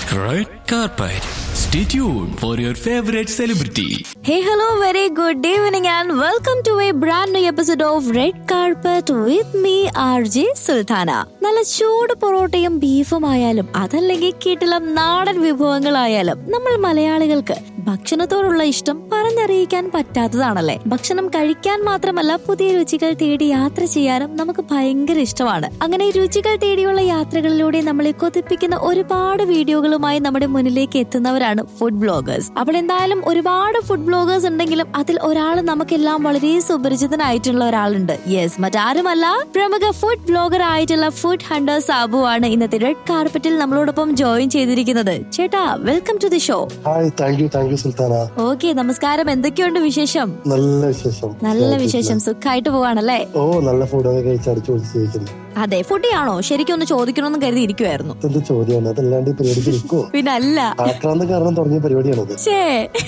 Red carpet. Stay tuned for your favorite celebrity. Hey, hello, very good evening, and welcome to a brand new episode of Red Carpet with me, RJ Sultana. നല്ല ചൂട് പൊറോട്ടയും ബീഫും ആയാലും അതല്ലെങ്കിൽ കിട്ടിലും നാടൻ വിഭവങ്ങളായാലും നമ്മൾ മലയാളികൾക്ക് ഭക്ഷണത്തോടുള്ള ഇഷ്ടം പറഞ്ഞറിയിക്കാൻ പറ്റാത്തതാണല്ലേ ഭക്ഷണം കഴിക്കാൻ മാത്രമല്ല പുതിയ രുചികൾ തേടി യാത്ര ചെയ്യാനും നമുക്ക് ഭയങ്കര ഇഷ്ടമാണ് അങ്ങനെ രുചികൾ തേടിയുള്ള യാത്രകളിലൂടെ നമ്മളെ കൊതിപ്പിക്കുന്ന ഒരുപാട് വീഡിയോകളുമായി നമ്മുടെ മുന്നിലേക്ക് എത്തുന്നവരാണ് ഫുഡ് ബ്ലോഗേഴ്സ് അപ്പോൾ എന്തായാലും ഒരുപാട് ഫുഡ് ബ്ലോഗേഴ്സ് ഉണ്ടെങ്കിലും അതിൽ ഒരാൾ നമുക്കെല്ലാം വളരെ സുപരിചിതനായിട്ടുള്ള ഒരാളുണ്ട് യെസ് മറ്റാരുമല്ല പ്രമുഖ ഫുഡ് ബ്ലോഗർ ആയിട്ടുള്ള ഫുഡ് ഹണ്ടർ സാബു ആണ് ഇന്നത്തെ റെഡ് കാർപ്പറ്റിൽ നമ്മളോടൊപ്പം ജോയിൻ ചെയ്തിരിക്കുന്നത് ചേട്ടാ welcome to the show hi thank you thank you Sultana okay നമസ്കാരം എന്തൊക്കെയുണ്ട് വിശേഷം നല്ല വിശേഷം നല്ല വിശേഷം സുഖമായിട്ട് പോവാണല്ലേ ഓ നല്ല ഫുഡൊക്കെ കഴിച്ച് അടിച്ചു പൊളിച്ചിരിക്കുന്നു അതെ ഫുഡിയാണോ ശരിക്കും ഒന്ന് ചോദിക്കണമെന്ന് കരുതി ഇരിക്കുവായിരുന്നു എന്ത് ചോദ്യമാണ് അതല്ലാണ്ട് ഈ പരിപാടിക്ക് നിൽക്കുവോ പിന്നെ അല്ല ആക്രാന്ത കാരണം തുടങ്ങിയ പരിപാടിയാണത് ഛേ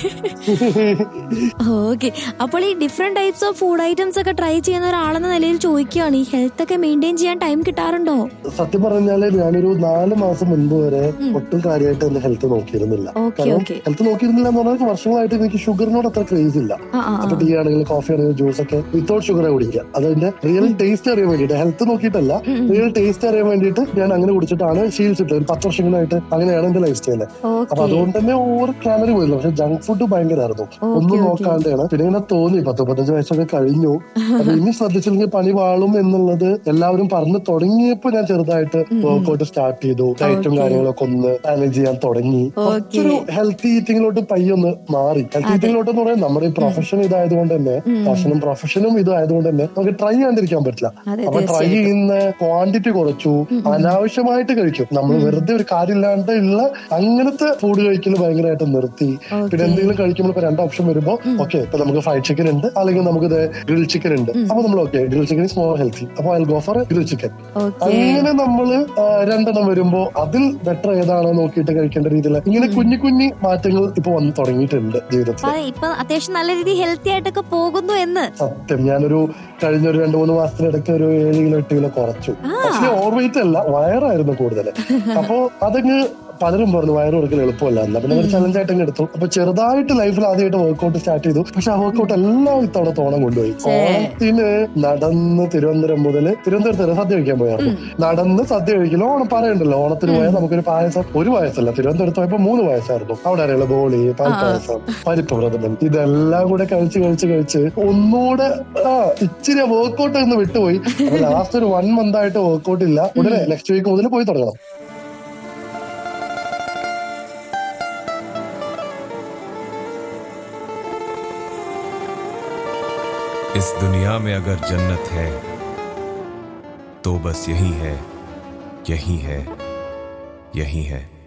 ഓക്കെ അപ്പോൾ ഈ different types of food items ഒക്കെ ട്രൈ ചെയ്യുന്ന ഒരാളെന്ന നിലയിൽ ചോദിക്കുകയാണ് ഈ ഹെൽത്ത് ഒക്കെ മെയിൻറ്റെയിൻ ചെയ്യാൻ ടൈം കിട്ടാറുണ്ടോ സത്യം പറഞ്ഞാല് ഞാനൊരു നാല് മാസം മുൻപ് വരെ ഒട്ടും കാര്യമായിട്ട് എന്റെ ഹെൽത്ത് നോക്കിയിരുന്നില്ല ഓക്കെ കാരണം ഓക്കെ ഹെൽത്ത് നോക്കിയിരുന്നില്ല എന്ന് പറഞ്ഞാൽ വർഷങ്ങളായിട്ട് എനിക്ക് ഷുഗറിനോട് അത്ര ക്രേസ് ഇല്ല ആ ആ അപ്പൊ ടീ ആണെങ്കിലും കോഫി ആണെങ്കിലും ജ്യൂസ് ഒക്കെ വിത്തൗട്ട് ഷുഗർ കുടിക്കുക അതിന്റെ റിയൽ ടേസ്റ്റ് അറിയാൻ വേണ്ടിയിട്ട് ഹെൽത്ത് നോക്കിയിട്ടല്ല റിയൽ ടേസ്റ്റ് അറിയാൻ വേണ്ടിയിട്ട് ഞാൻ അങ്ങനെ കുടിച്ചിട്ടാണ് ശീലിച്ചിട്ട് ഒരു പത്ത് വർഷങ്ങളായിട്ട് അങ്ങനെയാണ് എന്റെ ലൈഫ് സ്റ്റൈല് അപ്പൊ ഓക്കെ അതുകൊണ്ട് തന്നെ ഓവർ കാലറി പോയില്ല പക്ഷെ ജങ്ക് ഫുഡ് ഭയങ്കരമായിരുന്നു ഒന്നും ഓക്കെ നോക്കാണ്ടാണ് പിന്നെ ഇങ്ങനെ തോന്നി പത്ത് മുപ്പത്തഞ്ച് വയസ്സൊക്കെ കഴിഞ്ഞു അപ്പൊ ഇനി ശ്രദ്ധിച്ചില്ലെങ്കിൽ പണി വാളും എന്നുള്ളത് എല്ലാവരും പറഞ്ഞു തുടങ്ങിയപ്പോ ഞാൻ ചെറുതായിട്ട് വർക്കൗട്ട് സ്റ്റാർട്ട് ചെയ്തു ഡയറ്റും കാര്യങ്ങളൊക്കെ ഒന്ന് മാനേജ് ചെയ്യാൻ തുടങ്ങി കുറച്ചൊരു ഹെൽത്തി ഈറ്റിങ്ങിലോട്ട് പയ്യൊന്ന് മാറി ഹെൽത്തി ഈറ്റിങ്ങിലോട്ട് എന്ന് പറയുന്നത് നമ്മുടെ ഈ പ്രൊഫഷൻ ഇതായതുകൊണ്ട് തന്നെ ഭക്ഷണം പ്രൊഫഷനും ഇതായതുകൊണ്ട് തന്നെ നമുക്ക് ട്രൈ ചെയ്യാണ്ടിരിക്കാൻ പറ്റില്ല അതെ അപ്പൊ ട്രൈ ചെയ്യുന്ന ക്വാണ്ടിറ്റി കുറച്ചു അനാവശ്യമായിട്ട് കഴിക്കും നമ്മൾ വെറുതെ ഒരു കാര്യമില്ലാണ്ട് ഉള്ള അങ്ങനത്തെ ഫുഡ് കഴിക്കൽ ഭയങ്കരമായിട്ട് നിർത്തി പിന്നെ എന്തെങ്കിലും കഴിക്കുമ്പോൾ ഇപ്പൊ രണ്ട് ഓപ്ഷൻ വരുമ്പോ ഓക്കെ ഇപ്പൊ നമുക്ക് ഫ്രൈഡ് ചിക്കൻ ഉണ്ട് അല്ലെങ്കിൽ നമുക്ക് ഗ്രിൽ ചിക്കൻ ഉണ്ട് അപ്പൊ നമ്മൾ okay grill chicken is more healthy അപ്പൊ I go for grill chicken okay അങ്ങനെ നമ്മള് ആ, രണ്ടെണ്ണം വരുമ്പോ അതിൽ ബെറ്റർ ഏതാണോ നോക്കിയിട്ട് കഴിക്കേണ്ട രീതിയിൽ ഇങ്ങനെ കുഞ്ഞു കുഞ്ഞു മാറ്റങ്ങൾ ഇപ്പൊ വന്ന് തുടങ്ങിയിട്ടുണ്ട് ജീവിതത്തിൽ അതെ ഇപ്പൊ അത്യാവശ്യം നല്ല രീതിയിൽ ഹെൽത്തി ആയിട്ടൊക്കെ പോകുന്നു എന്ന് സത്യം ഞാനൊരു കഴിഞ്ഞ ഒരു രണ്ടു മൂന്ന് മാസത്തിനിടയ്ക്ക് ഒരു ഏഴ് കിലോ എട്ട് കിലോ കുറച്ചു പക്ഷേ ഓവർ വെയിറ്റ് അല്ല വയറായിരുന്നു കൂടുതൽ അപ്പോ അതങ്ങ് പലരും പറഞ്ഞു വയറ് കൊടുക്കൽ എളുപ്പമല്ല എന്നാ പിന്നെ ഒരു ചലഞ്ച് ആയിട്ട് അങ്ങ് എടുത്തു അപ്പൊ ചെറുതായിട്ട് ലൈഫിൽ ആദ്യമായിട്ട് വർക്കൗട്ട് സ്റ്റാർട്ട് ചെയ്തു പക്ഷെ ആ വർക്കൗട്ട് എല്ലാം ഇത്തവണ തോണം കൊണ്ടുപോയി ഓണത്തിന് നടന്ന് തിരുവനന്തപുരം മുതൽ തിരുവനന്തപുരത്ത് വരെ സദ്യ കഴിക്കാൻ പോയായിരുന്നു നടന്ന് സദ്യ കഴിക്കലോ ഓണം പറയണ്ടല്ലോ ഓണത്തിന് പോയാൽ നമുക്കൊരു പായസം ഒരു പായസമല്ല തിരുവനന്തപുരത്ത് പോയപ്പോ മൂന്ന് പായസമായിരുന്നു അവിടെ അറിയാലോ ബോളി പാൽ പായസം പരിപ്പ് പ്രഥമൻ ഇതെല്ലാം കൂടെ കഴിച്ച് കഴിച്ച് കഴിച്ച് ഒന്നുകൂടെ ആ ഇച്ചിരി വർക്കൗട്ട് ഒന്ന് വിട്ടുപോയി ലാസ്റ്റ് ഒരു വൺ മന്ത് ആയിട്ട് വർക്കൗട്ട് ഇല്ല ഉടനെ നെക്സ്റ്റ് വീക്ക് മുതൽ പോയി തുടങ്ങണം इस दुनिया में अगर जन्नत है तो बस यही है यही है यही है